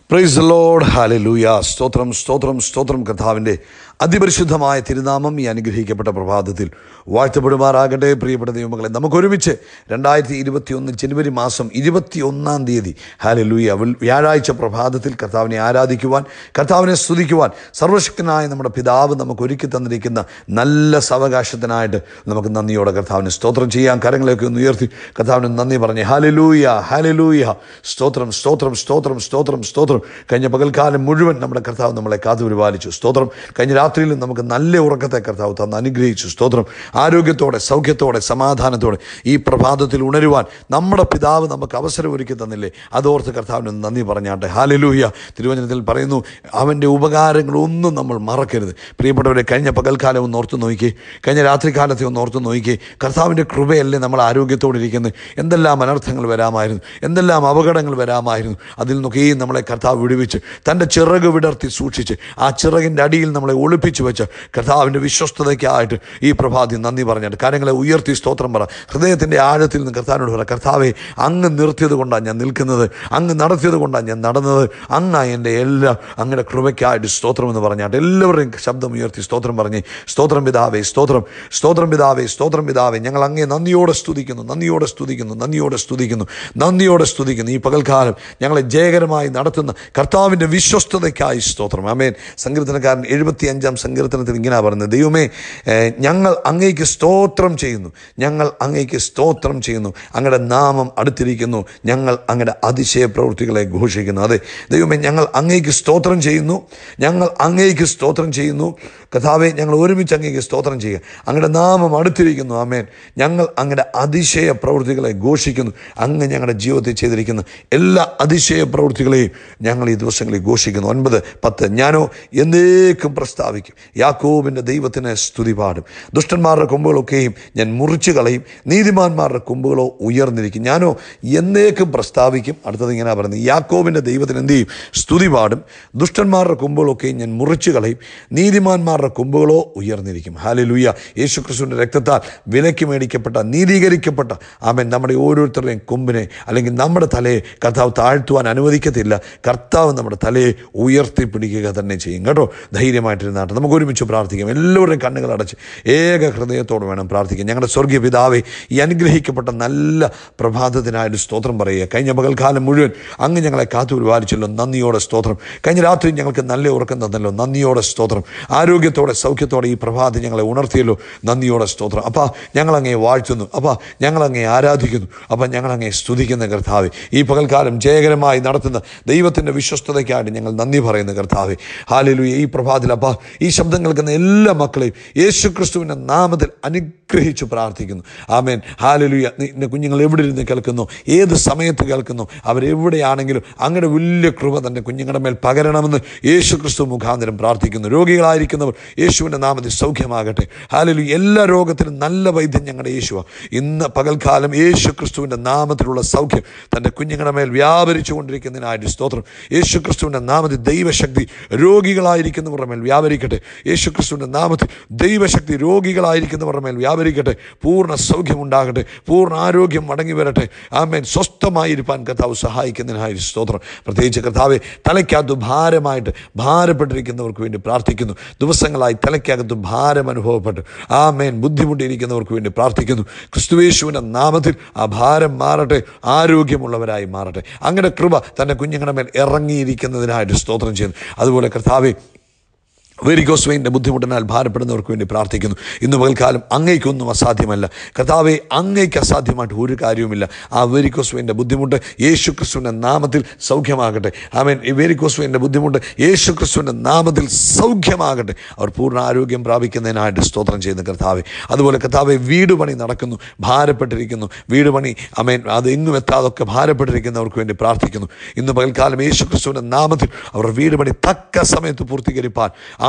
price load hallelujah സ്തോത്രം സ്തോത്രം സ്തോത്രം കർത്താവിൻ്റെ അതിപരിശുദ്ധമായ തിരുനാമം ഈ അനുഗ്രഹിക്കപ്പെട്ട പ്രഭാതത്തിൽ വാഴ്ത്തപ്പെടുമാറാകട്ടെ പ്രിയപ്പെട്ട ദൈവമകളെ നമുക്ക് ഒരുമിച്ച് രണ്ടായിരത്തി ഇരുപത്തി ഒന്ന് ജനുവരി മാസം ഇരുപത്തി ഒന്നാം തീയതി ഹാലലൂയ വ്യാഴാഴ്ച പ്രഭാതത്തിൽ കർത്താവിനെ ആരാധിക്കുവാൻ കർത്താവിനെ സ്തുതിക്കുവാൻ സർവശക്തനായ നമ്മുടെ പിതാവ് നമുക്ക് ഒരുക്കി തന്നിരിക്കുന്ന നല്ല സാവകാശത്തിനായിട്ട് നമുക്ക് നന്ദിയോടെ കർത്താവിന് സ്തോത്രം ചെയ്യാൻ കരങ്ങളെയൊക്കെ ഒന്ന് ഉയർത്തി കർത്താവിന് നന്ദി പറഞ്ഞ് ഹാലലൂയ ഹാലലൂയ സ്തോത്രം സ്തോത്രം സ്തോത്രം സ്തോത്രം സ്തോത്രം കഴിഞ്ഞ പകൽക്കാലം മുഴുവൻ നമ്മുടെ കർത്താവ് നമ്മളെ കാത്തു പരിപാലിച്ചു സ്തോത്രം കഴിഞ്ഞ രാത്രിയിലും നമുക്ക് നല്ല ഉറക്കത്തെ കർത്താവ് തന്ന് അനുഗ്രഹിച്ചു സ്തോത്രം ആരോഗ്യത്തോടെ സൗഖ്യത്തോടെ സമാധാനത്തോടെ ഈ പ്രഭാതത്തിൽ ഉണരുവാൻ നമ്മുടെ പിതാവ് നമുക്ക് അവസരം ഒരുക്കി തന്നില്ലേ അതോർത്ത് കർത്താവിന് നന്ദി പറഞ്ഞാട്ടെ ഹാലലൂയ തിരുവചനത്തിൽ പറയുന്നു അവൻ്റെ ഉപകാരങ്ങളൊന്നും നമ്മൾ മറക്കരുത് പ്രിയപ്പെട്ടവരെ കഴിഞ്ഞ പകൽക്കാലം ഒന്ന് ഓർത്ത് നോക്കി കഴിഞ്ഞ രാത്രികാലത്തെ ഒന്ന് ഓർത്ത് നോക്കി കർത്താവിൻ്റെ കൃപയല്ലേ നമ്മൾ ആരോഗ്യത്തോടെ ഇരിക്കുന്നത് എന്തെല്ലാം അനർത്ഥങ്ങൾ വരാമായിരുന്നു എന്തെല്ലാം അപകടങ്ങൾ വരാമായിരുന്നു അതിൽ നിന്നൊക്കെയും നമ്മളെ കർത്താവ് വിടുവിച്ച് തൻ്റെ ചിറക് വിടർത്തി സൂക്ഷിച്ച് ആ ചിറകിൻ്റെ അടിയിൽ നമ്മളെ ഒളിപ്പിച്ചു വെച്ച് കർത്താവിൻ്റെ വിശ്വസ്തതയ്ക്കായിട്ട് ഈ പ്രഭാതി നന്ദി പറഞ്ഞിട്ട് കാര്യങ്ങളെ ഉയർത്തി സ്തോത്രം പറ ഹൃദയത്തിൻ്റെ ആഴത്തിൽ നിന്ന് കർത്താവിനോട് പറ കർത്താവെ അങ്ങ് നിർത്തിയത് കൊണ്ടാണ് ഞാൻ നിൽക്കുന്നത് അങ്ങ് നടത്തിയത് കൊണ്ടാണ് ഞാൻ നടന്നത് അങ്ങ് എൻ്റെ എല്ലാ അങ്ങയുടെ കൃപയ്ക്കായിട്ട് സ്തോത്രം എന്ന് പറഞ്ഞാട്ട് എല്ലാവരുടെയും ശബ്ദം ഉയർത്തി സ്തോത്രം പറഞ്ഞ് സ്തോത്രം പിതാവേ സ്തോത്രം സ്തോത്രം പിതാവേ സ്തോത്രം പിതാവേ ഞങ്ങൾ അങ്ങേ നന്ദിയോടെ സ്തുതിക്കുന്നു നന്ദിയോടെ സ്തുതിക്കുന്നു നന്ദിയോടെ സ്തുതിക്കുന്നു നന്ദിയോടെ സ്തുതിക്കുന്നു ഈ പകൽക്കാലം ഞങ്ങളെ ജയകരമായി നടത്തുന്ന കർത്താവിൻ്റെ വിശ്വസ്തതയ്ക്കായി സ്തോത്രം ആമേൻ സങ്കീർത്തനക്കാരൻ എഴുപത്തി അഞ്ചാം സങ്കീർത്തനത്തിൽ ഇങ്ങനെ പറയുന്നത് ദൈവമേ ഏഹ്, ഞങ്ങൾ അങ്ങേക്ക് സ്തോത്രം ചെയ്യുന്നു ഞങ്ങൾ അങ്ങേക്ക് സ്തോത്രം ചെയ്യുന്നു അങ്ങയുടെ നാമം അടുത്തിരിക്കുന്നു ഞങ്ങൾ അങ്ങയുടെ അതിശയ പ്രവൃത്തികളെ ഘോഷിക്കുന്നു അതെ ദൈവമേ ഞങ്ങൾ അങ്ങേക്ക് സ്തോത്രം ചെയ്യുന്നു ഞങ്ങൾ അങ്ങേക്ക് സ്തോത്രം ചെയ്യുന്നു കഥാവെ ഞങ്ങൾ ഒരുമിച്ച് അങ്ങേക്ക് സ്തോത്രം ചെയ്യുക അങ്ങയുടെ നാമം അടുത്തിരിക്കുന്നു ആമേൻ ഞങ്ങൾ അങ്ങയുടെ അതിശയ പ്രവൃത്തികളെ ഘോഷിക്കുന്നു അങ്ങ് ഞങ്ങളുടെ ജീവിതത്തിൽ ചെയ്തിരിക്കുന്ന എല്ലാ അതിശയ പ്രവൃത്തികളെയും ഞങ്ങൾ ഈ ദിവസങ്ങളിൽ ഘോഷിക്കുന്നു ഒൻപത് പത്ത് ഞാനോ എന്നേക്കും പ്രസ്താവിക്കും യാക്കോബിൻ്റെ ദൈവത്തിന് സ്തുതി പാടും ദുഷ്ടന്മാരുടെ കൊമ്പുകളൊക്കെയും ഞാൻ മുറിച്ചു കളയും നീതിമാന്മാരുടെ കൊമ്പുകളോ ഉയർന്നിരിക്കും ഞാനോ എന്നേക്കും പ്രസ്താവിക്കും അടുത്തത് ഇങ്ങനെ പറയുന്നത് യാക്കോബിൻ്റെ ദൈവത്തിന് എന്ത് ചെയ്യും സ്തുതി പാടും ദുഷ്ടന്മാരുടെ കൊമ്പുകളൊക്കെയും ഞാൻ മുറിച്ചു കളയും നീതിമാന്മാരുടെ കൊമ്പുകളോ ഉയർന്നിരിക്കും ഹാലലൂയ യേശു ക്രിസ്തുവിൻ്റെ രക്തത്താൽ വിലയ്ക്ക് മേടിക്കപ്പെട്ട നീതീകരിക്കപ്പെട്ട ആമൻ നമ്മുടെ ഓരോരുത്തരുടെയും കൊമ്പിനെ അല്ലെങ്കിൽ നമ്മുടെ തലയെ കർത്താവ് താഴ്ത്തുവാൻ അനുവദിക്കത്തില്ല കർത്താവ് നമ്മുടെ തലയെ ഉയർത്തിപ്പിടിക്കുക തന്നെ ചെയ്യും കേട്ടോ ധൈര്യമായിട്ടിരുന്നാട്ടെ നമുക്ക് ഒരുമിച്ച് പ്രാർത്ഥിക്കാം എല്ലാവരുടെയും കണ്ണുകൾ അടച്ച് ഏക ഹൃദയത്തോടെ വേണം പ്രാർത്ഥിക്കാൻ ഞങ്ങളുടെ സ്വർഗീയ പിതാവെ ഈ അനുഗ്രഹിക്കപ്പെട്ട നല്ല പ്രഭാതത്തിനായിട്ട് സ്തോത്രം പറയുക കഴിഞ്ഞ പകൽക്കാലം മുഴുവൻ അങ്ങ് ഞങ്ങളെ കാത്തു പരിപാലിച്ചല്ലോ നന്ദിയോടെ സ്തോത്രം കഴിഞ്ഞ രാത്രി ഞങ്ങൾക്ക് നല്ല ഉറക്കം തന്നല്ലോ നന്ദിയോടെ സ്തോത്രം ആരോഗ്യത്തോടെ സൗഖ്യത്തോടെ ഈ പ്രഭാതം ഞങ്ങളെ ഉണർത്തിയല്ലോ നന്ദിയോടെ സ്തോത്രം അപ്പം ഞങ്ങളങ്ങേ വാഴ്ത്തുന്നു അപ്പം ഞങ്ങളങ്ങേ ആരാധിക്കുന്നു അപ്പം ഞങ്ങളങ്ങേ സ്തുതിക്കുന്ന കർത്താവ് ഈ പകൽക്കാലം ജയകരമായി നടത്തുന്ന ദൈവത്തിൻ്റെ വിശ്വസ്തതയ്ക്കായിട്ട് ഞങ്ങൾ നന്ദി പറയുന്ന കർത്താവ് ഹാലലു ഈ പ്രഭാതത്തിൽ അപ്പം ഈ ശബ്ദം കേൾക്കുന്ന എല്ലാ മക്കളെയും യേശു ക്രിസ്തുവിൻ്റെ നാമത്തിൽ അനുഗ്രഹിച്ചു പ്രാർത്ഥിക്കുന്നു ആമേൻ ഹാലലുയ നിന്റെ കുഞ്ഞുങ്ങൾ എവിടെ ഇരുന്ന് കേൾക്കുന്നു ഏത് സമയത്ത് കേൾക്കുന്നു അവരെവിടെയാണെങ്കിലും അങ്ങയുടെ വലിയ കൃപ തൻ്റെ കുഞ്ഞുങ്ങളുടെ മേൽ പകരണമെന്ന് യേശു ക്രിസ്തു മുഖാന്തരം പ്രാർത്ഥിക്കുന്നു രോഗികളായിരിക്കുന്നവർ യേശുവിൻ്റെ നാമത്തിൽ സൗഖ്യമാകട്ടെ ഹാലലു എല്ലാ രോഗത്തിനും നല്ല വൈദ്യം ഞങ്ങളുടെ യേശുവ ഇന്ന് പകൽക്കാലം യേശു ക്രിസ്തുവിൻ്റെ നാമത്തിലുള്ള സൗഖ്യം തൻ്റെ കുഞ്ഞുങ്ങളുടെ മേൽ വ്യാപരിച്ചു കൊണ്ടിരിക്കുന്നതിനായിട്ട് സ്തോത്രം യേശു ക്രിസ്തുവിൻ്റെ നാമത്തിൽ ദൈവശക്തി രോഗികളായിരിക്കുന്നവരുടെ മേൽ വ്യാപരിക്കട്ടെ യേശു ക്രിസ്തുവിൻ്റെ നാമത്തിൽ ദൈവശക്തി രോഗികളായിരിക്കുന്നവരുടെ മേൽ വ്യാപരിക്കട്ടെ പൂർണ്ണ സൗഖ്യമുണ്ടാകട്ടെ പൂർണ്ണ ആരോഗ്യം മടങ്ങി വരട്ടെ ആമേൻ സ്വസ്ഥമായിരിക്കാൻ കർത്താവ് സഹായിക്കുന്നതിനായി സ്തോത്രം പ്രത്യേകിച്ച് കർത്താവെ തലയ്ക്കകത്ത് ഭാരമായിട്ട് ഭാരപ്പെട്ടിരിക്കുന്നവർക്ക് വേണ്ടി പ്രാർത്ഥിക്കുന്നു ദിവസങ്ങളായി തലയ്ക്കകത്ത് ഭാരം അനുഭവപ്പെട്ട് ആമേൻ ബുദ്ധിമുട്ടിയിരിക്കുന്നവർക്ക് വേണ്ടി പ്രാർത്ഥിക്കുന്നു ക്രിസ്തുവേശുവിൻ്റെ നാമത്തിൽ ആ ഭാരം മാറട്ടെ ആരോഗ്യമുള്ളവരായി മാറട്ടെ അങ്ങനെ കൃപ തൻ്റെ കുഞ്ഞുങ്ങളുടെ മേൽ ഇറങ്ങിയിരിക്കുന്നതിനായിട്ട് സ്തോത്രം ചെയ്യുന്നു അതുപോലെ കർത്താവെ വെരിക്കോസ് വെയിൻ്റെ ബുദ്ധിമുട്ടിനാൽ ഭാരപ്പെടുന്നവർക്ക് വേണ്ടി പ്രാർത്ഥിക്കുന്നു ഇന്ന് പകൽക്കാലം അങ്ങേക്കൊന്നും അസാധ്യമല്ല കർത്താവെ അങ്ങേക്ക് അസാധ്യമായിട്ട് ഒരു കാര്യവുമില്ല ആ വെരിക്കോസ് വെയിൻ്റെ ബുദ്ധിമുട്ട് യേശു ക്രിസ്തുവിൻ്റെ നാമത്തിൽ സൗഖ്യമാകട്ടെ ആമേൻ ഈ വെരിക്കോസ് വെയിൻ്റെ ബുദ്ധിമുട്ട് യേശു ക്രിസ്തുവിൻ്റെ നാമത്തിൽ സൗഖ്യമാകട്ടെ അവർ പൂർണ്ണ ആരോഗ്യം പ്രാപിക്കുന്നതിനായിട്ട് സ്തോത്രം ചെയ്യുന്ന കർത്താവെ അതുപോലെ കർത്താവെ വീട് പണി നടക്കുന്നു ഭാരപ്പെട്ടിരിക്കുന്നു വീട് പണി അമേൻ അത് എങ്ങും എത്താതൊക്കെ ഭാരപ്പെട്ടിരിക്കുന്നവർക്ക് വേണ്ടി പ്രാർത്ഥിക്കുന്നു ഇന്ന് പകൽക്കാലം യേശു ക്രിസ്തുവിൻ്റെ നാമത്തിൽ അവർ വീട് പണി തക്ക സമയത്ത് പൂർത്തീകരിപ്പാൻ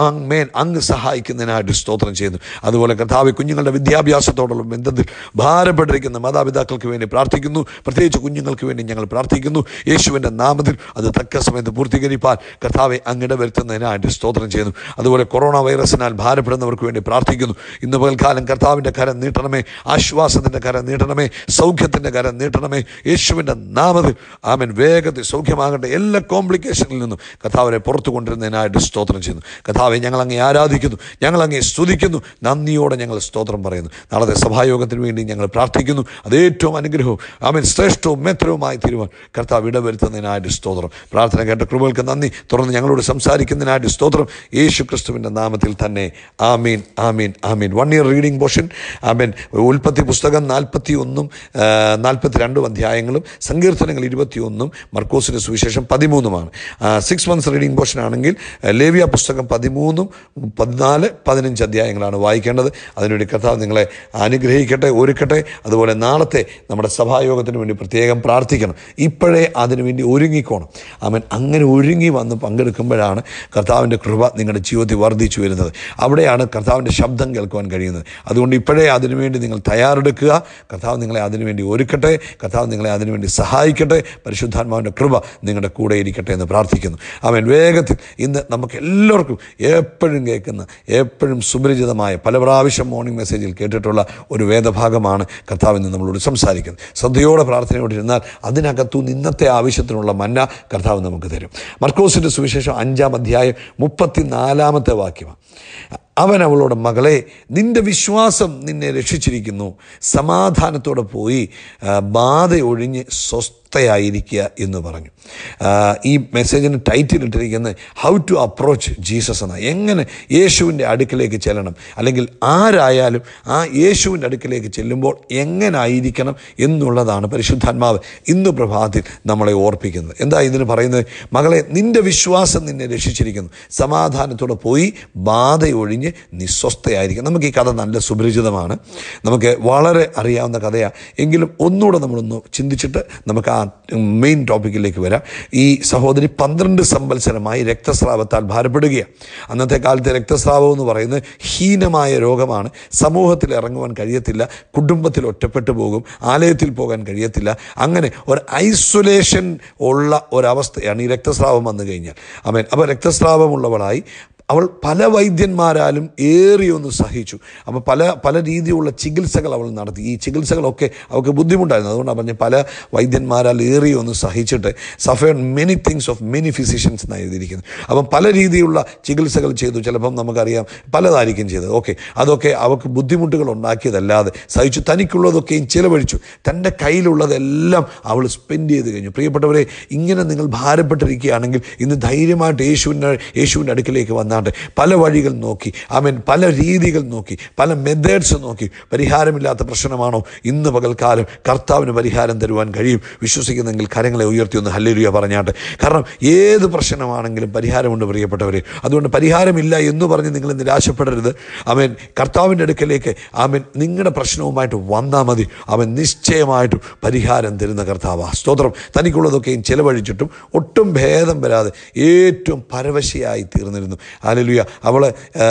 ആമേൻ അങ്ങ് സഹായിക്കുന്നതിനായിട്ട് സ്തോത്രം ചെയ്യുന്നു അതുപോലെ കർത്താവ് കുഞ്ഞുങ്ങളുടെ വിദ്യാഭ്യാസത്തോടുള്ള ബന്ധത്തിൽ ഭാരപ്പെട്ടിരിക്കുന്ന മാതാപിതാക്കൾക്ക് വേണ്ടി പ്രാർത്ഥിക്കുന്നു പ്രത്യേകിച്ച് കുഞ്ഞുങ്ങൾക്ക് വേണ്ടി ഞങ്ങൾ പ്രാർത്ഥിക്കുന്നു യേശുവിൻ്റെ നാമത്തിൽ അത് തക്ക സമയത്ത് പൂർത്തീകരിപ്പാൻ കർത്താവെ അങ്ങിട വരുത്തുന്നതിനായിട്ട് സ്തോത്രം ചെയ്യുന്നു അതുപോലെ കൊറോണ വൈറസിനാൽ ഭാരപ്പെടുന്നവർക്ക് വേണ്ടി പ്രാർത്ഥിക്കുന്നു ഇന്ന് പകൽക്കാലം കർത്താവിൻ്റെ കരം നീട്ടണമേ ആശ്വാസത്തിൻ്റെ കരം നീട്ടണമേ സൗഖ്യത്തിൻ്റെ കരം നീട്ടണമേ യേശുവിൻ്റെ നാമത്തിൽ ആമൻ വേഗത്തിൽ സൗഖ്യമാകട്ടെ എല്ലാ കോംപ്ലിക്കേഷനിൽ നിന്നും കർത്താവിനെ പുറത്തു കൊണ്ടിരുന്നതിനായിട്ട് സ്തോത്രം ചെയ്യുന്നു കർത്താവെ ഞങ്ങൾ അങ്ങേ ആരാധിക്കുന്നു ഞങ്ങൾ അങ്ങേ സ്തുതിക്കുന്നു നന്ദിയോടെ ഞങ്ങൾ സ്തോത്രം പറയുന്നു നാളത്തെ സഭായോഗത്തിന് വേണ്ടി ഞങ്ങൾ പ്രാർത്ഥിക്കുന്നു അത് ഏറ്റവും അനുഗ്രഹവും ആമൻ ശ്രേഷ്ഠവും മെത്രവുമായി തീരുവാൻ കർത്താവ് ഇടവരുത്തുന്നതിനായിട്ട് സ്തോത്രം പ്രാർത്ഥന കേട്ട കൃപകൾക്ക് നന്ദി തുടർന്ന് ഞങ്ങളോട് സംസാരിക്കുന്നതിനായിട്ട് സ്തോത്രം യേശു ക്രിസ്തുവിൻ്റെ നാമത്തിൽ തന്നെ ആമീൻ ആമീൻ ആമീൻ വൺ ഇയർ റീഡിംഗ് പോർഷൻ ആമീൻ ഉൽപ്പത്തി പുസ്തകം നാൽപ്പത്തി ഒന്നും നാൽപ്പത്തി രണ്ടും അധ്യായങ്ങളും സങ്കീർത്തനങ്ങൾ ഇരുപത്തിയൊന്നും മർക്കോസിൻ്റെ സുവിശേഷം പതിമൂന്നുമാണ് സിക്സ് മന്ത്സ് റീഡിംഗ് പോർഷൻ ആണെങ്കിൽ ആ, ലേവ്യ പുസ്തകം പതിമൂന്നും പതിനാല് പതിനഞ്ച് അധ്യായങ്ങളാണ് വായിക്കേണ്ടത് അതിനുവേണ്ടി കർത്താവ് നിങ്ങളെ അനുഗ്രഹിക്കട്ടെ ഒരുക്കട്ടെ അതുപോലെ നാളത്തെ നമ്മുടെ സഭായോഗത്തിന് വേണ്ടി പ്രത്യേകം പ്രാർത്ഥിക്കണം ഇപ്പോഴേ അതിനുവേണ്ടി ഒരുങ്ങിക്കോണം അവൻ അങ്ങനെ ഒരുങ്ങി വന്ന് പങ്കെടുക്കുമ്പോഴാണ് കർത്താവിൻ്റെ കൃപ നിങ്ങളുടെ ജീവിതത്തിൽ വർദ്ധിച്ചു വരുന്നത് അവിടെയാണ് കർത്താവിൻ്റെ ശബ്ദം കേൾക്കുവാൻ കഴിയുന്നത് അതുകൊണ്ട് ഇപ്പോഴേ അതിനുവേണ്ടി നിങ്ങൾ തയ്യാറെടുക്കുക കർത്താവ് നിങ്ങളെ അതിനുവേണ്ടി ഒരുക്കട്ടെ കർത്താവ് നിങ്ങളെ അതിനുവേണ്ടി സഹായിക്കട്ടെ പരിശുദ്ധാത്മാവിൻ്റെ കൃപ നിങ്ങളുടെ കൂടെ ഇരിക്കട്ടെ എന്ന് പ്രാർത്ഥിക്കുന്നു അവൻ വേഗത്തിൽ ഇന്ന് നമുക്ക് എല്ലാവർക്കും എപ്പോഴും കേൾക്കുന്ന എപ്പോഴും സുപരിചിതമായ പല പ്രാവശ്യം മോർണിംഗ് മെസ്സേജിൽ കേട്ടിട്ടുള്ള ഒരു വേദഭാഗമാണ് കർത്താവ് ഇന്ന് നമ്മളോട് സംസാരിക്കുന്നത് ശ്രദ്ധയോടെ പ്രാർത്ഥനയോടെ ഇരുന്നാൽ അതിനകത്തുനിന്ന് ഇന്നത്തെ ആവശ്യത്തിനുള്ള മന്ന കർത്താവ് നമുക്ക് തരും മർക്കോസിൻ്റെ സുവിശേഷം അഞ്ചാം അധ്യായം മുപ്പത്തിനാലാമത്തെ വാക്യമാണ് അവൻ അവളോട് മകളെ നിന്റെ വിശ്വാസം നിന്നെ രക്ഷിച്ചിരിക്കുന്നു സമാധാനത്തോടെ പോയി ആ, ബാധ ഒഴിഞ്ഞ് സ്വസ്ഥയായിരിക്കുക എന്ന് പറഞ്ഞു ആ, ഈ മെസ്സേജിന് ടൈറ്റിൽ ഇട്ടിരിക്കുന്നത് ഹൗ ടു അപ്രോച്ച് ജീസസ് എന്ന എങ്ങനെ യേശുവിൻ്റെ അടുക്കിലേക്ക് ചെല്ലണം അല്ലെങ്കിൽ ആരായാലും ആ യേശുവിൻ്റെ അടുക്കിലേക്ക് ചെല്ലുമ്പോൾ എങ്ങനായിരിക്കണം എന്നുള്ളതാണ് പരിശുദ്ധാത്മാവ് ഇന്ന് പ്രഭാതത്തിൽ നമ്മളെ ഓർപ്പിക്കുന്നത് എന്താ ഇതിന് പറയുന്നത് മകളെ നിന്റെ വിശ്വാസം നിന്നെ രക്ഷിച്ചിരിക്കുന്നു സമാധാനത്തോടെ പോയി ബാധയൊഴിഞ്ഞ് നിസ്വസ്ഥയായിരിക്കും നമുക്ക് ഈ കഥ നല്ല സുപരിചിതമാണ് നമുക്ക് വളരെ അറിയാവുന്ന കഥയാണ് എങ്കിലും ഒന്നുകൂടെ നമ്മളൊന്ന് ചിന്തിച്ചിട്ട് നമുക്ക് ആ മെയിൻ ടോപ്പിക്കിലേക്ക് വരാം ഈ സഹോദരി പന്ത്രണ്ട് സംവത്സരമായി രക്തസ്രാവത്താൽ ഭാരപ്പെടുകയാണ് അന്നത്തെ കാലത്തെ രക്തസ്രാവം എന്ന് പറയുന്നത് ഹീനമായ രോഗമാണ് സമൂഹത്തിൽ ഇറങ്ങുവാൻ കഴിയത്തില്ല കുടുംബത്തിൽ ഒറ്റപ്പെട്ടു പോകും ആലയത്തിൽ പോകാൻ കഴിയത്തില്ല അങ്ങനെ ഒരു ഐസൊലേഷൻ ഉള്ള ഒരവസ്ഥയാണ് ഈ രക്തസ്രാവം വന്നു കഴിഞ്ഞാൽ അവൻ അപ്പോൾ രക്തസ്രാവമുള്ളവളായി അവൾ പല വൈദ്യന്മാരാലും ഏറിയൊന്ന് സഹിച്ചു അപ്പോൾ പല പല രീതിയിലുള്ള ചികിത്സകൾ അവൾ നടത്തി ഈ ചികിത്സകളൊക്കെ അവൾക്ക് ബുദ്ധിമുട്ടായിരുന്നു അതുകൊണ്ടാണ് പറഞ്ഞ പല വൈദ്യന്മാരാൽ ഏറിയൊന്ന് സഹിച്ചിട്ട് suffered many things of many physicians എന്നാണ് എഴുതിയിരിക്കുന്നത് അപ്പം പല രീതിയിലുള്ള ചികിത്സകൾ ചെയ്തു ചിലപ്പം നമുക്കറിയാം പലതായിരിക്കും ചെയ്തത് ഓക്കെ അതൊക്കെ അവൾക്ക് ബുദ്ധിമുട്ടുകൾ ഉണ്ടാക്കിയതല്ലാതെ സഹിച്ചു തനിക്കുള്ളതൊക്കെയും ചിലവഴിച്ചു തൻ്റെ കയ്യിലുള്ളതെല്ലാം അവൾ സ്പെൻഡ് ചെയ്ത് കഴിഞ്ഞു പ്രിയപ്പെട്ടവരെ ഇങ്ങനെ നിങ്ങൾ ഭാരപ്പെട്ടിരിക്കുകയാണെങ്കിൽ ഇന്ന് ധൈര്യമായിട്ട് യേശുവിൻ്റെ യേശുവിൻ്റെ അടുക്കിലേക്ക് വന്നാണ്ട് പല വഴികൾ നോക്കി അവൻ പല രീതികൾ നോക്കി പല മെത്തേഡ്സ് നോക്കി പരിഹാരമില്ലാത്ത പ്രശ്നമാണോ ഇന്ന് പകൽക്കാലം കർത്താവിന് പരിഹാരം തരുവാൻ കഴിയും വിശ്വസിക്കുന്നെങ്കിൽ കരങ്ങളെ ഉയർത്തി ഒന്ന് ഹല്ലേലൂയ പറഞ്ഞാട്ട് കാരണം ഏത് പ്രശ്നമാണെങ്കിലും പരിഹാരമുണ്ട് പ്രിയപ്പെട്ടവരെ അതുകൊണ്ട് പരിഹാരമില്ല എന്ന് പറഞ്ഞ് നിങ്ങൾ നിരാശപ്പെടരുത് അവൻ കർത്താവിൻ്റെ അടുക്കലേക്ക് അവൻ നിങ്ങളുടെ പ്രശ്നവുമായിട്ട് വന്നാൽ മതി അവൻ നിശ്ചയമായിട്ടും പരിഹാരം തരുന്ന കർത്താവാ സ്തോത്രം തനിക്കുള്ളതൊക്കെയും ചെലവഴിച്ചിട്ടും ഒട്ടും ഭേദം വരാതെ ഏറ്റവും പരവശയായി തീർന്നിരുന്നു ആലലുയ അവൾ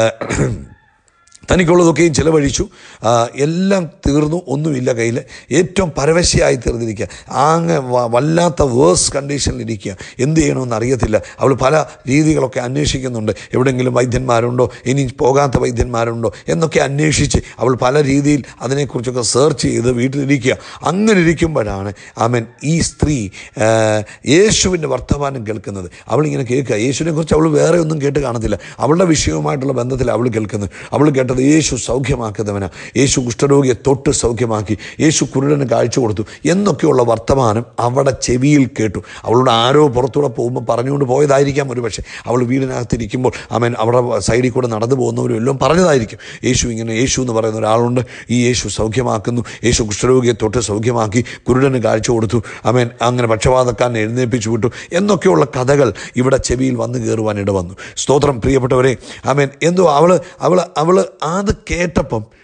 തനിക്കുള്ളതൊക്കെയും ചിലവഴിച്ചു ആ, എല്ലാം തീർന്നു ഒന്നുമില്ല കയ്യിൽ ഏറ്റവും പരവശയായി തീർന്നിരിക്കുക ആങ്ങ് വ- വല്ലാത്ത വേഴ്സ് കണ്ടീഷനിലിരിക്കുക എന്ത് ചെയ്യണമെന്ന് അറിയത്തില്ല അവൾ പല രീതികളൊക്കെ അന്വേഷിക്കുന്നുണ്ട് എവിടെയെങ്കിലും വൈദ്യന്മാരുണ്ടോ ഇനി പോകാത്ത വൈദ്യന്മാരുണ്ടോ എന്നൊക്കെ അന്വേഷിച്ച് അവൾ പല രീതിയിൽ അതിനെക്കുറിച്ചൊക്കെ സെർച്ച് ചെയ്ത് വീട്ടിലിരിക്കുക അങ്ങനെ ഇരിക്കുമ്പോഴാണ് അവൻ ഈ സ്ത്രീ ആ, യേശുവിൻ്റെ വർത്തമാനം കേൾക്കുന്നത് അവളിങ്ങനെ കേൾക്കുക യേശുവിനെ കുറിച്ച് അവൾ വേറെ ഒന്നും കേട്ട് കാണത്തില്ല അവളുടെ വിഷയവുമായിട്ടുള്ള ബന്ധത്തിൽ അവൾ കേൾക്കുന്നത് അവൾ കേട്ടത് യേശു സൗഖ്യമാക്കുന്നവനാ യേശു കുഷ്ഠരോഗിയെ തൊട്ട് സൗഖ്യമാക്കി യേശു കുരുടന് കാഴ്ച കൊടുത്തു എന്നൊക്കെയുള്ള വർത്തമാനം അവിടെ ചെവിയിൽ കേട്ടു അവളുടെ ആരോ പുറത്തൂടെ പോകുമ്പോൾ പറഞ്ഞുകൊണ്ട് പോയതായിരിക്കാം ഒരു പക്ഷേ അവൾ വീടിനകത്തിരിക്കുമ്പോൾ അവൻ അവിടെ സൈഡിൽ കൂടെ നടന്നു പോകുന്നവരും എല്ലാം പറഞ്ഞതായിരിക്കും യേശു ഇങ്ങനെ യേശു എന്ന് പറയുന്ന ഒരാളുണ്ട് ഈ യേശു സൗഖ്യമാക്കുന്നു യേശു കുഷ്ഠരോഗിയെ തൊട്ട് സൗഖ്യമാക്കി കുരുടന് കാഴ്ച കൊടുത്തു അവൻ അങ്ങനെ പക്ഷപാതക്കാരനെ എഴുന്നേൽപ്പിച്ചു വിട്ടു എന്നൊക്കെയുള്ള കഥകൾ ഇവിടെ ചെവിയിൽ വന്നു കയറുവാൻ ഇടവന്നു സ്തോത്രം പ്രിയപ്പെട്ടവരെ അവൻ എന്തോ അവള് അവള് അവള് അത് കേട്ടപ്പം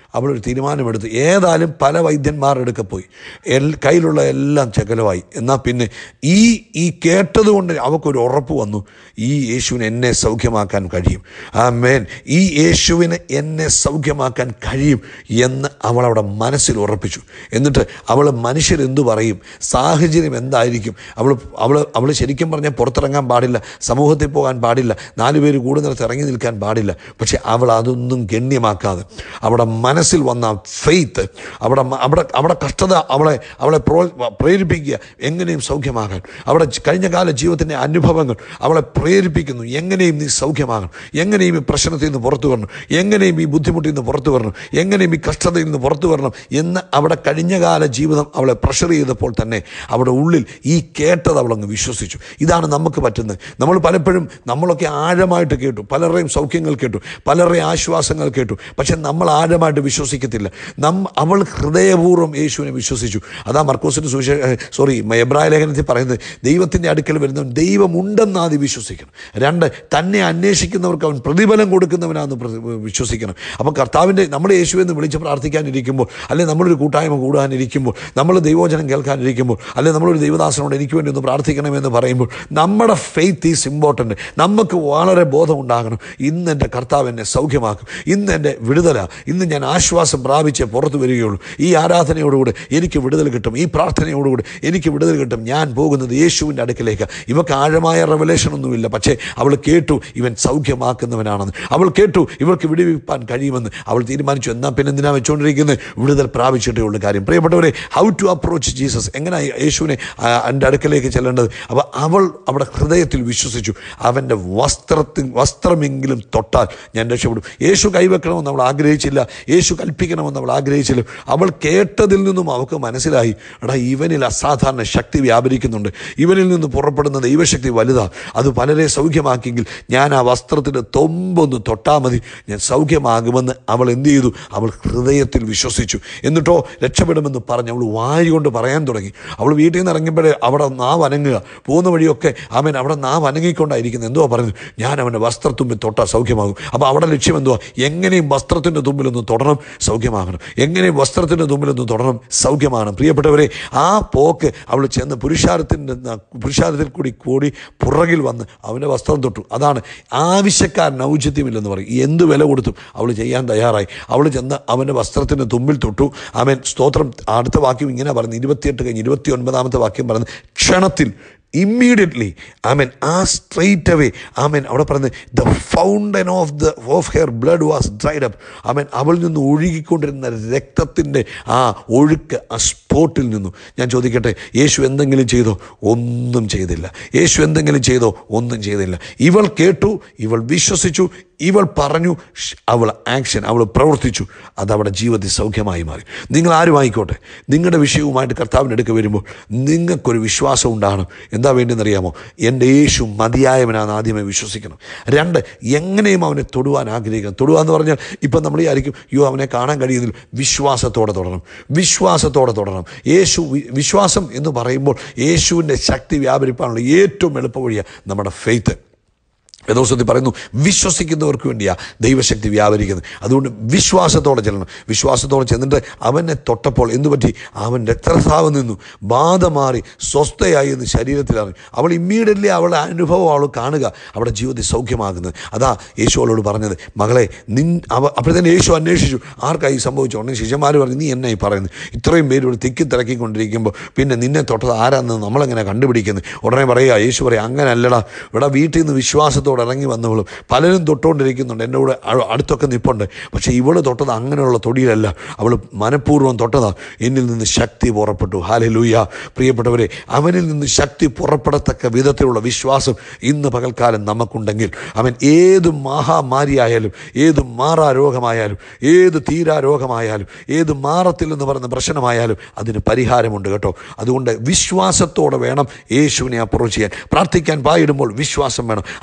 അവളൊരു തീരുമാനമെടുത്തു ഏതായാലും പല വൈദ്യന്മാരുടെ അടുക്ക പോയി എൽ കയ്യിലുള്ള എല്ലാം ചകലമായി എന്നാൽ പിന്നെ ഈ ഈ കേട്ടതുകൊണ്ട് അവൾക്കൊരു ഉറപ്പ് വന്നു ഈ യേശുവിന് എന്നെ സൗഖ്യമാക്കാൻ കഴിയും ആ മേൻ ഈ യേശുവിന് എന്നെ സൗഖ്യമാക്കാൻ കഴിയും എന്ന് അവൾ അവിടെ മനസ്സിൽ ഉറപ്പിച്ചു എന്നിട്ട് അവൾ മനുഷ്യരെന്തു പറയും സാഹചര്യം എന്തായിരിക്കും അവൾ അവൾ അവൾ ശരിക്കും പറഞ്ഞാൽ പുറത്തിറങ്ങാൻ പാടില്ല സമൂഹത്തിൽ പോകാൻ പാടില്ല നാല് പേര് കൂടുന്നിടത്ത് ഇറങ്ങി നിൽക്കാൻ പാടില്ല പക്ഷെ അവൾ അതൊന്നും ഗണ്യമാക്കാതെ അവിടെ മനസ്സിൽ വന്ന ഫെയ്ത്ത് അവിടെ മ- അവിടെ അവിടെ കഷ്ടത അവളെ അവളെ പ്രോ പ്രേരിപ്പിക്കുക എങ്ങനെയും സൗഖ്യമാകാൻ അവിടെ കഴിഞ്ഞ കാല ജീവിതത്തിൻ്റെ അനുഭവങ്ങൾ അവളെ പ്രേരിപ്പിക്കുന്നു എങ്ങനെയും നീ സൗഖ്യമാകണം എങ്ങനെയും ഈ പ്രശ്നത്തിൽ നിന്ന് പുറത്തു വരണം എങ്ങനെയും ഈ ബുദ്ധിമുട്ടിൽ നിന്ന് പുറത്തു വരണം എങ്ങനെയും ഈ കഷ്ടതയിൽ നിന്ന് പുറത്തു വരണം എന്ന് അവിടെ കഴിഞ്ഞ കാല ജീവിതം അവളെ പ്രഷർ ചെയ്തപ്പോൾ തന്നെ അവിടെ ഉള്ളിൽ ഈ കേട്ടത് അവളങ്ങ് വിശ്വസിച്ചു ഇതാണ് നമുക്ക് പറ്റുന്നത് നമ്മൾ പലപ്പോഴും നമ്മളൊക്കെ ആഴമായിട്ട് കേട്ടു പലരുടെയും സൗഖ്യങ്ങൾ കേട്ടു പലരുടെയും ആശ്വാസങ്ങൾ കേട്ടു പക്ഷെ നമ്മൾ ആഴമായിട്ട് വിശ്വസിക്കത്തില്ല നം അവൾ ഹൃദയപൂർവ്വം യേശുവിനെ വിശ്വസിച്ചു അതാ മർക്കോസിന് സുവിശേ സോറി എബ്രായ ലേഖനത്തിൽ പറയുന്നത് ദൈവത്തിൻ്റെ അടുക്കൽ വരുന്നവൻ ദൈവമുണ്ടെന്ന് ആദ്യം വിശ്വസിക്കണം രണ്ട് തന്നെ അന്വേഷിക്കുന്നവർക്ക് അവൻ പ്രതിഫലം കൊടുക്കുന്നവനാണെന്ന് പ്രതി- വിശ്വസിക്കണം അപ്പം കർത്താവിൻ്റെ നമ്മൾ യേശുവെന്ന് വിളിച്ച് പ്രാർത്ഥിക്കാനിരിക്കുമ്പോൾ അല്ലെങ്കിൽ നമ്മളൊരു കൂട്ടായ്മ കൂടാനിരിക്കുമ്പോൾ നമ്മൾ ദൈവവചനം കേൾക്കാനിരിക്കുമ്പോൾ അല്ലെങ്കിൽ നമ്മളൊരു ദൈവദാസനോട് എനിക്ക് വേണ്ടി ഒന്ന് പ്രാർത്ഥിക്കണമെന്ന് പറയുമ്പോൾ നമ്മുടെ ഫെയ്ത്ത് ഈസ് ഇമ്പോർട്ടൻ്റ് നമുക്ക് വളരെ ബോധമുണ്ടാകണം ഇന്ന് എൻ്റെ കർത്താവ് എന്നെ സൗഖ്യമാക്കും ഇന്ന് എൻ്റെ വിടുതല ഇന്ന് ഞാൻ ആശ്വാസം പ്രാപിച്ച് പുറത്തു വരികയുള്ളൂ ഈ ആരാധനയോടുകൂടി എനിക്ക് വിടുതൽ കിട്ടും ഈ പ്രാർത്ഥനയോടുകൂടി എനിക്ക് വിടുതൽ കിട്ടും ഞാൻ പോകുന്നത് യേശുവിൻ്റെ അടുക്കിലേക്ക് ഇവക്ക് ആഴമായ റെവലേഷൻ ഒന്നുമില്ല പക്ഷേ അവൾ കേട്ടു ഇവൻ സൗഖ്യമാക്കുന്നവനാണെന്ന് അവൾ കേട്ടു ഇവൾക്ക് വിടുവിപ്പാൻ കഴിയുമെന്ന് അവൾ തീരുമാനിച്ചു എന്നാൽ പിന്നെ എന്തിനാ വെച്ചുകൊണ്ടിരിക്കുന്നത് വിടുതൽ പ്രാപിച്ചിട്ടേ ഉള്ളൂ കാര്യം പ്രിയപ്പെട്ടവരെ ഹൗ ടു അപ്രോച്ച് ജീസസ് എങ്ങനെ യേശുവിനെ ആ, എൻ്റെ അടുക്കലേക്ക് ചെല്ലേണ്ടത് അപ്പോൾ അവൾ അവിടെ ഹൃദയത്തിൽ വിശ്വസിച്ചു അവൻ്റെ വസ്ത്രത്തിൽ വസ്ത്രമെങ്കിലും തൊട്ടാൽ ഞാൻ രക്ഷപ്പെടും യേശു കൈവെക്കണമെന്ന് അവൾ ആഗ്രഹിച്ചില്ല യേശു കൽപ്പിക്കണമെന്ന് അവൾ ആഗ്രഹിച്ചില്ല അവൾ കേട്ടതിൽ നിന്നും അവൾക്ക് മനസ്സിലായി എടാ ഇവനിൽ അസാധാരണ ശക്തി വ്യാപരിക്കുന്നുണ്ട് ഇവനിൽ നിന്ന് പുറപ്പെടുന്ന ദൈവശക്തി വലുതാ അത് പലരെ സൗഖ്യമാക്കിയെങ്കിൽ ഞാൻ ആ വസ്ത്രത്തിൻ്റെ തൊമ്പൊന്ന് തൊട്ടാൽ മതി ഞാൻ സൗഖ്യമാകുമെന്ന് അവൾ എന്ത് ചെയ്തു അവൾ ഹൃദയത്തിൽ വിശ്വസിച്ചു എന്നിട്ടോ രക്ഷപ്പെടുമെന്ന് പറഞ്ഞ് അവൾ വായി കൊണ്ട് പറയാൻ തുടങ്ങി അവൾ വീട്ടിൽ നിന്ന് ഇറങ്ങുമ്പോഴേ അവിടെ നാവ് അനങ്ങുക പോകുന്ന വഴിയൊക്കെ അവൻ അവിടെ നാവ് അനങ്ങിക്കൊണ്ടായിരിക്കുന്നത് എന്തുവാ പറയുന്നത് ഞാൻ അവൻ്റെ വസ്ത്രത്തുമ്പിൽ തൊട്ടാൽ സൗഖ്യമാകും അപ്പോൾ അവിടെ ലക്ഷ്യം എന്തുവാ എങ്ങനെയും വസ്ത്രത്തിൻ്റെ തുമ്പിലൊന്ന് തൊടണം സൗഖ്യമാകണം എങ്ങനെയും വസ്ത്രത്തിൻ്റെ തുമ്പിലൊന്ന് തൊടണം സൗഖ്യമാകണം പ്രിയപ്പെട്ടവരെ ആ പോക്ക് അവൾ ചെന്ന് പുരുഷാരത്തിൻ്റെ പുരുഷാരത്തിൽ കൂടി കൂടി പുറകിൽ വന്ന് അവൻ്റെ വസ്ത്രം തൊട്ടു അതാണ് ആവശ്യക്കാരൻ ഔചിത്യമില്ലെന്ന് പറയും എന്ത് വില കൊടുത്തും അവൾ ചെയ്യാൻ തയ്യാറായി അവൾ ചെന്ന് അവൻ്റെ വസ്ത്രത്തിൻ്റെ തുമ്പിൽ തൊട്ടു അവൻ സ്തോത്രം അടുത്ത വാക്യം ഇങ്ങനെ പറയുന്നത് ഇരുപത്തിയെട്ട് കഴിഞ്ഞ് ഇരുപത്തി ഒൻപതാമത്തെ വാക്യം പറയുന്നത് ക്ഷണത്തിൽ ഇമ്മീഡിയറ്റ്ലി ആമൻ ആ സ്ട്രെയിറ്റ് അവേ ആമൻ അവിടെ പറയുന്നത് the fountain of the of her blood was dried up amen അവളിൽ നിന്ന് ഒഴുകിക്കൊണ്ടിരുന്ന രക്തത്തിൻ്റെ ആ ഒഴുക്ക് ആ സ്പോട്ടിൽ നിന്നു ഞാൻ ചോദിക്കട്ടെ യേശു എന്തെങ്കിലും ചെയ്തോ ഒന്നും ചെയ്തില്ല യേശു എന്തെങ്കിലും ചെയ്തോ ഒന്നും ചെയ്തില്ല ഇവൾ കേട്ടു ഇവൾ വിശ്വസിച്ചു ഇവൾ പറഞ്ഞു ഷ്, അവൾ ആക്ഷൻ അവൾ പ്രവർത്തിച്ചു അത് അവിടെ ജീവിതത്തിൽ സൗഖ്യമായി മാറി നിങ്ങൾ ആരും ആയിക്കോട്ടെ നിങ്ങളുടെ വിഷയവുമായിട്ട് കർത്താവിൻ്റെ അടുക്ക് വരുമ്പോൾ നിങ്ങൾക്കൊരു വിശ്വാസം ഉണ്ടാകണം എന്താ വേണ്ടിയെന്നറിയാമോ എൻ്റെ യേശു മതിയായവനാണ് ആദ്യമേ വിശ്വസിക്കണം രണ്ട് എങ്ങനെയും അവനെ തൊടുവാൻ ആഗ്രഹിക്കണം തൊടുക എന്ന് പറഞ്ഞാൽ ഇപ്പം നമ്മൾ വിചാരിക്കും അയ്യോ അവനെ കാണാൻ കഴിയുന്നില്ല വിശ്വാസത്തോടെ തൊടണം വിശ്വാസത്തോടെ തൊടണം യേശു വി- വിശ്വാസം എന്ന് പറയുമ്പോൾ യേശുവിൻ്റെ ശക്തി വ്യാപരിപ്പാനുള്ള ഏറ്റവും എളുപ്പ വഴിയാണ് നമ്മുടെ ഫെയ്ത്ത് വേദോസത്തിൽ പറയുന്നു വിശ്വസിക്കുന്നവർക്ക് വേണ്ടിയാ ദൈവശക്തി വ്യാപരിക്കുന്നത് അതുകൊണ്ട് വിശ്വാസത്തോടെ ചെല്ലണം വിശ്വാസത്തോടെ ചെന്നിട്ട് അവനെ തൊട്ടപ്പോൾ എന്തു പറ്റി അവൻ രക്തസ്രാവം നിന്നു ബാധ മാറി സ്വസ്ഥയായി എന്ന് ശരീരത്തിലാണ് അവൾ ഇമ്മീഡിയറ്റ്ലി അവളുടെ അനുഭവം അവൾ കാണുക അവിടെ ജീവിതത്തിൽ സൗഖ്യമാകുന്നത് അതാ യേശു അവളോട് പറഞ്ഞത് മകളെ നിൻ അവ അപ്പോഴത്തേന് യേശു അന്വേഷിച്ചു ആർക്കായി സംഭവിച്ചു ഉടനെ ശിഷ്യന്മാർ പറഞ്ഞു നീ എന്നായി പറയുന്നത് ഇത്രയും പേര് ഇവിടെ തിക്കി തിരക്കിക്കൊണ്ടിരിക്കുമ്പോൾ പിന്നെ നിന്നെ തൊട്ടത് ആരാന്ന് നമ്മളെങ്ങനെ കണ്ടുപിടിക്കുന്നത് ഉടനെ പറയുക യേശു പറയാം അങ്ങനെ അല്ലടാ ഇവിടെ വീട്ടിൽ നിന്ന് വിശ്വാസത്തോടെ ഇറങ്ങി വന്നവളും പലരും തൊട്ടുകൊണ്ടിരിക്കുന്നുണ്ട് എൻ്റെ കൂടെ അ- അടുത്തൊക്കെ നിൽപ്പുണ്ട് പക്ഷേ ഇവള് തൊട്ടത് അങ്ങനെയുള്ള തൊടിയിലല്ല അവൾ മനഃപൂർവ്വം തൊട്ടതാ എന്നിൽ നിന്ന് ശക്തി പുറപ്പെട്ടു ഹാലെ ലൂയ പ്രിയപ്പെട്ടവരെ അവനിൽ നിന്ന് ശക്തി പുറപ്പെടത്തക്ക വിധത്തിലുള്ള വിശ്വാസം ഇന്ന് പകൽക്കാലം നമുക്കുണ്ടെങ്കിൽ അവൻ ഏത് മഹാമാരിയായാലും ഏത് മാറാ രോഗമായാലും ഏത് തീരാ രോഗമായാലും ഏത് മാറത്തില്ലെന്ന് പറയുന്ന പ്രശ്നമായാലും അതിന് പരിഹാരമുണ്ട് കേട്ടോ അതുകൊണ്ട് വിശ്വാസത്തോടെ വേണം യേശുവിനെ അപ്രോച്ച് ചെയ്യാൻ പ്രാർത്ഥിക്കാൻ പായിടുമ്പോൾ വിശ്വാസം വേണം ആരാധന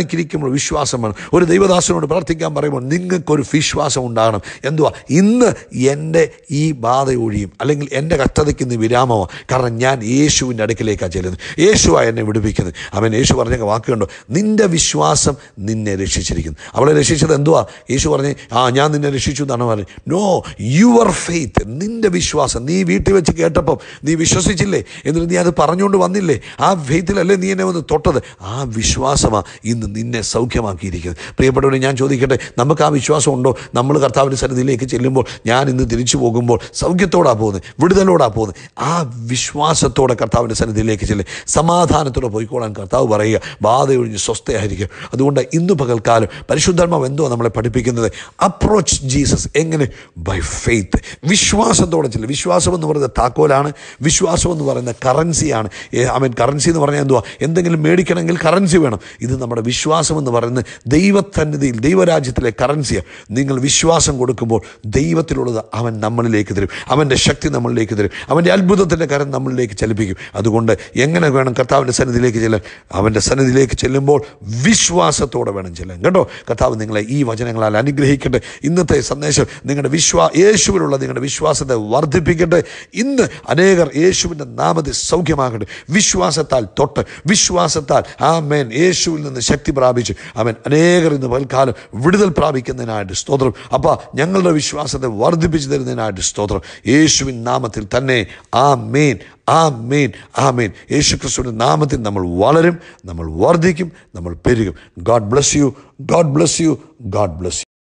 വേദനയ്ക്കിരിക്കുമ്പോൾ വിശ്വാസം വേണം ഒരു ദൈവദാസനോട് പ്രാർത്ഥിക്കാൻ പറയുമ്പോൾ നിങ്ങൾക്കൊരു വിശ്വാസം ഉണ്ടാകണം എന്തുവാ ഇന്ന് എൻ്റെ ഈ ബാധ ഒഴിയും അല്ലെങ്കിൽ എൻ്റെ കഷ്ടതയ്ക്ക് ഇന്ന് വിരാമമാണ് കാരണം ഞാൻ യേശുവിൻ്റെ അടുക്കിലേക്കാണ് ചെല്ലുന്നത് യുവാ എന്നെ വിടുവിക്കുന്നത് അവൻ യേശു പറഞ്ഞ വാക്കുണ്ടോ നിൻ്റെ വിശ്വാസം നിന്നെ രക്ഷിച്ചിരിക്കുന്നു അവളെ രക്ഷിച്ചത് എന്തുവാ യേശു പറഞ്ഞ് ആ ഞാൻ നിന്നെ രക്ഷിച്ചു എന്നാണ് പറഞ്ഞത് നോ യുവർ ഫെയ്ത്ത് നിൻ്റെ വിശ്വാസം നീ വീട്ടിൽ വെച്ച് കേട്ടപ്പം നീ വിശ്വസിച്ചില്ലേ എന്നിട്ട് നീ അത് പറഞ്ഞുകൊണ്ട് വന്നില്ലേ ആ ഫെയ്ത്തിലല്ലേ നീ എന്നെ വന്ന് തൊട്ടത് ആ വിശ്വാസമാണ് ഇന്ന് നിന്നെ സൗഖ്യമാക്കിയിരിക്കുന്നത് പ്രിയപ്പെട്ടവരെ ഞാൻ ചോദിക്കട്ടെ നമുക്ക് ആ വിശ്വാസം ഉണ്ടോ നമ്മൾ കർത്താവിൻ്റെ സന്നിധിയിലേക്ക് ചെല്ലുമ്പോൾ ഞാൻ ഇന്ന് തിരിച്ചു പോകുമ്പോൾ സൗഖ്യത്തോടാണ് പോകുന്നത് വിടുതലോടാണ് പോകുന്നത് ആ വിശ്വാസത്തോടെ കർത്താവിൻ്റെ സന്നിധിയിലേക്ക് ചെല്ലും സമാധാനത്തോടെ പോയിക്കോളാൻ കർത്താവ് പറയുക ബാധ ഒഴിഞ്ഞ് സ്വസ്ഥയായിരിക്കും അതുകൊണ്ട് ഇന്ന് പകൽക്കാലം പരിശുദ്ധാത്മാവ് എന്തോ നമ്മളെ പഠിപ്പിക്കുന്നത് അപ്രോച്ച് ജീസസ് എങ്ങനെ ബൈ ഫെയ്ത്ത് വിശ്വാസത്തോടെ ചെല്ലും വിശ്വാസം എന്ന് പറയുന്നത് താക്കോലാണ് വിശ്വാസം എന്ന് പറയുന്ന കറൻസിയാണ് അവൻ കറൻസി എന്ന് പറഞ്ഞാൽ എന്തുവാ എന്തെങ്കിലും മേടിക്കണമെങ്കിൽ കറൻസി വേണം ഇത് നമ്മുടെ വിശ്വാസം എന്ന് പറയുന്നത് ദൈവസന്നിധിയിൽ ദൈവരാജ്യത്തിലെ കറൻസിയാണ് നിങ്ങൾ വിശ്വാസം കൊടുക്കുമ്പോൾ ദൈവത്തിലുള്ളത് അവൻ നമ്മളിലേക്ക് തരും അവൻ്റെ ശക്തി നമ്മളിലേക്ക് തരും അവൻ്റെ അത്ഭുതത്തിൻ്റെ കരം നമ്മളിലേക്ക് ചലിപ്പിക്കും അതുകൊണ്ട് എങ്ങനെ വേണം കർത്താവിൻ്റെ സന്നിധിയിലേക്ക് ചെല്ലാൻ അവൻ്റെ സന്നിധിയിലേക്ക് ചെല്ലുമ്പോൾ വിശ്വാസത്തോടെ വേണം ചെല്ലാൻ കേട്ടോ കർത്താവ് നിങ്ങളെ ഈ വചനങ്ങളാൽ അനുഗ്രഹിക്കട്ടെ ഇന്നത്തെ സന്ദേശം നിങ്ങളുടെ വിശ്വാ യേശുവിലുള്ള നിങ്ങളുടെ വിശ്വാസത്തെ വർദ്ധിപ്പിക്കട്ടെ ഇന്ന് അനേകർ യേശുവിൻ്റെ നാമത്തെ സൗഖ്യമാകട്ടെ വിശ്വാസത്താൽ തൊട്ട് വിശ്വാസത്താൽ ആ മേൻ യേശുവിൽ നിന്ന് ശക്തി പ്രാപിച്ച് അവൻ അനേകർ ഇന്ന് പൽക്കാലം വിടുതൽ പ്രാപിക്കുന്നതിനായിട്ട് സ്തോത്രം അപ്പോൾ ഞങ്ങളുടെ വിശ്വാസത്തെ വർദ്ധിപ്പിച്ചു തരുന്നതിനായിട്ട് സ്തോത്രം യേശുവിൻ നാമത്തിൽ തന്നെ ആ മേൻ ആ മേൻ ആ മേൻ യേശു ക്രിസ്തുവിൻ്റെ നാമത്തിൽ നമ്മൾ വളരും നമ്മൾ വർദ്ധിക്കും നമ്മൾ പെരുകും God bless you God bless you God bless U